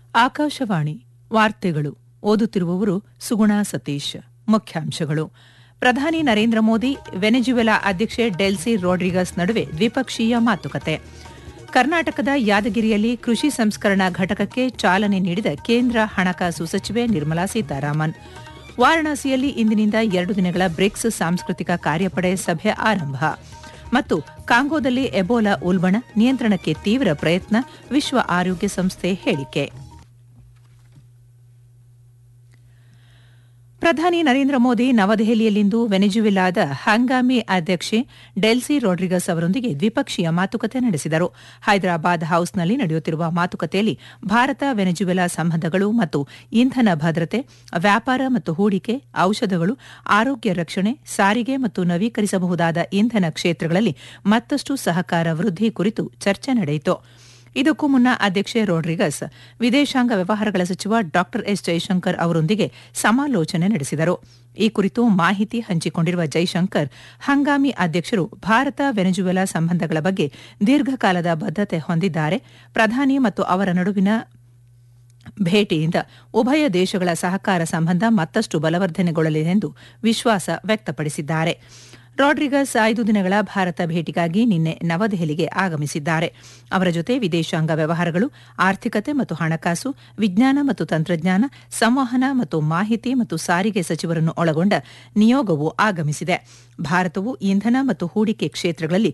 ಆಕಾಶವಾಣಿ ವಾರ್ತೆಗಳು ಓದುತ್ತಿರುವವರು ಸುಗುಣಾ ಸತೀಶ್ ಮುಖ್ಯಾಂಶಗಳು ಪ್ರಧಾನಿ ನರೇಂದ್ರ ಮೋದಿ ವೆನೆಜುವೆಲಾ ಅಧ್ಯಕ್ಷೆ ಡೆಲ್ಸಿ ರೋಡ್ರಿಗಸ್ ನಡುವೆ ದ್ವಿಪಕ್ಷೀಯ ಮಾತುಕತೆ ಕರ್ನಾಟಕದ ಯಾದಗಿರಿಯಲ್ಲಿ ಕೃಷಿ ಸಂಸ್ಕರಣಾ ಘಟಕಕ್ಕೆ ಚಾಲನೆ ನೀಡಿದ ಕೇಂದ್ರ ಹಣಕಾಸು ಸಚಿವೆ ನಿರ್ಮಲಾ ಸೀತಾರಾಮನ್ ವಾರಣಾಸಿಯಲ್ಲಿ ಇಂದಿನಿಂದ ಎರಡು ದಿನಗಳ ಬ್ರಿಕ್ಸ್ ಸಾಂಸ್ಕೃತಿಕ ಕಾರ್ಯಪಡೆ ಸಭೆ ಆರಂಭ ಮತ್ತು ಕಾಂಗೋದಲ್ಲಿ ಎಬೋಲಾ ಉಲ್ಬಣ ನಿಯಂತ್ರಣಕ್ಕೆ ತೀವ್ರ ಪ್ರಯತ್ನ ವಿಶ್ವ ಆರೋಗ್ಯ ಸಂಸ್ಥೆ ಹೇಳಿಕೆ ಪ್ರಧಾನಿ ನರೇಂದ್ರ ಮೋದಿ ನವದೆಹಲಿಯಲ್ಲಿಂದು ವೆನೆಜುವೆಲಾದ ಹಂಗಾಮಿ ಅಧ್ಯಕ್ಷೆ ಡೆಲ್ಸಿ ರೋಡ್ರಿಗಸ್ ಅವರೊಂದಿಗೆ ದ್ವಿಪಕ್ಷೀಯ ಮಾತುಕತೆ ನಡೆಸಿದರು ಹೈದರಾಬಾದ್ ಹೌಸ್ನಲ್ಲಿ ನಡೆಯುತ್ತಿರುವ ಮಾತುಕತೆಯಲ್ಲಿ ಭಾರತ ವೆನೆಜುವೆಲಾ ಸಂಬಂಧಗಳು ಮತ್ತು ಇಂಧನ ಭದ್ರತೆ ವ್ಯಾಪಾರ ಮತ್ತು ಹೂಡಿಕೆ ಔಷಧಗಳು ಆರೋಗ್ಯ ರಕ್ಷಣೆ ಸಾರಿಗೆ ಮತ್ತು ನವೀಕರಿಸಬಹುದಾದ ಇಂಧನ ಕ್ಷೇತ್ರಗಳಲ್ಲಿ ಮತ್ತಷ್ಟು ಸಹಕಾರ ವೃದ್ಧಿ ಕುರಿತು ಚರ್ಚೆ ನಡೆಯಿತು ಇದಕ್ಕೂ ಮುನ್ನ ಅಧ್ಯಕ್ಷೆ ರೋಡ್ರಿಗಸ್ ವಿದೇಶಾಂಗ ವ್ಯವಹಾರಗಳ ಸಚಿವ ಡಾ ಎಸ್ ಜೈಶಂಕರ್ ಅವರೊಂದಿಗೆ ಸಮಾಲೋಚನೆ ನಡೆಸಿದರು ಈ ಕುರಿತು ಮಾಹಿತಿ ಹಂಚಿಕೊಂಡಿರುವ ಜೈಶಂಕರ್ ಹಂಗಾಮಿ ಅಧ್ಯಕ್ಷರು ಭಾರತ ವೆನೆಜುವೆಲಾ ಸಂಬಂಧಗಳ ಬಗ್ಗೆ ದೀರ್ಘಕಾಲದ ಬದ್ಧತೆ ಹೊಂದಿದ್ದಾರೆ ಪ್ರಧಾನಿ ಮತ್ತು ಅವರ ನಡುವಿನ ಭೇಟಿಯಿಂದ ಉಭಯ ದೇಶಗಳ ಸಹಕಾರ ಸಂಬಂಧ ಮತ್ತಷ್ಟು ಬಲವರ್ಧನೆಗೊಳ್ಳಲಿದೆ ಎಂದು ವಿಶ್ವಾಸ ವ್ಯಕ್ತಪಡಿಸಿದ್ದಾರೆ ರಾಡ್ರಿಗಸ್ ಐದು ದಿನಗಳ ಭಾರತ ಭೇಟಿಗಾಗಿ ನಿನ್ನೆ ನವದೆಹಲಿಗೆ ಆಗಮಿಸಿದ್ದಾರೆ ಅವರ ಜೊತೆ ವಿದೇಶಾಂಗ ವ್ಯವಹಾರಗಳು ಆರ್ಥಿಕತೆ ಮತ್ತು ಹಣಕಾಸು ವಿಜ್ಞಾನ ಮತ್ತು ತಂತ್ರಜ್ಞಾನ ಸಂವಹನ ಮತ್ತು ಮಾಹಿತಿ ಮತ್ತು ಸಾರಿಗೆ ಸಚಿವರನ್ನು ಒಳಗೊಂಡ ನಿಯೋಗವು ಆಗಮಿಸಿದೆ ಭಾರತವು ಇಂಧನ ಮತ್ತು ಹೂಡಿಕೆ ಕ್ಷೇತ್ರಗಳಲ್ಲಿ